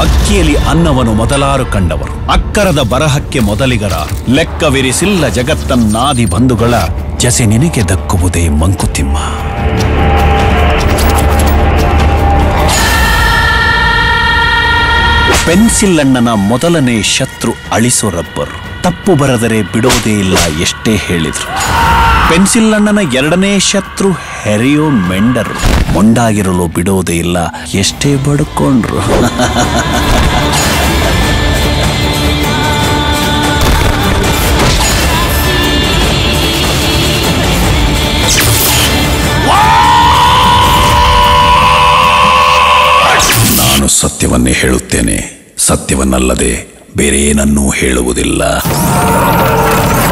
ಅಕ್ಕಿಯಲ್ಲಿ ಅನ್ನವನ್ನು ಮೊದಲಾರು ಕಂಡವರು ಅಕ್ಕರದ ಬರಹಕ್ಕೆ ಮೊದಲಿಗರ ಲೆಕ್ಕವಿರಿಸಿಲ್ಲ ಜಗತ್ತನ್ನಾದಿ ಬಂಧುಗಳ ಜಸೆ ನಿನಗೆ ದಕ್ಕುವುದೇ ಮಂಕುತಿಮ್ಮ ಪೆನ್ಸಿಲ್ ಅಣ್ಣನ ಮೊದಲನೇ ಶತ್ರು ಅಳಿಸೋ ರಬ್ಬರ್ ತಪ್ಪು ಬರೆದರೆ ಬಿಡೋದೇ ಇಲ್ಲ ಎಷ್ಟೇ ಹೇಳಿದ್ರು ಪೆನ್ಸಿಲ್ ಅಣ್ಣನ ಎರಡನೇ ಶತ್ರು ಹೆರಿಯೋ ಮೆಂಡರು ಮೊಂಡಾಗಿರಲು ಬಿಡೋದೇ ಇಲ್ಲ ಎಷ್ಟೇ ಬಡ್ಕೊಂಡ್ರು ನಾನು ಸತ್ಯವನ್ನೇ ಹೇಳುತ್ತೇನೆ ಸತ್ಯವನ್ನಲ್ಲದೆ ಬೇರೆ ಏನನ್ನೂ ಹೇಳುವುದಿಲ್ಲ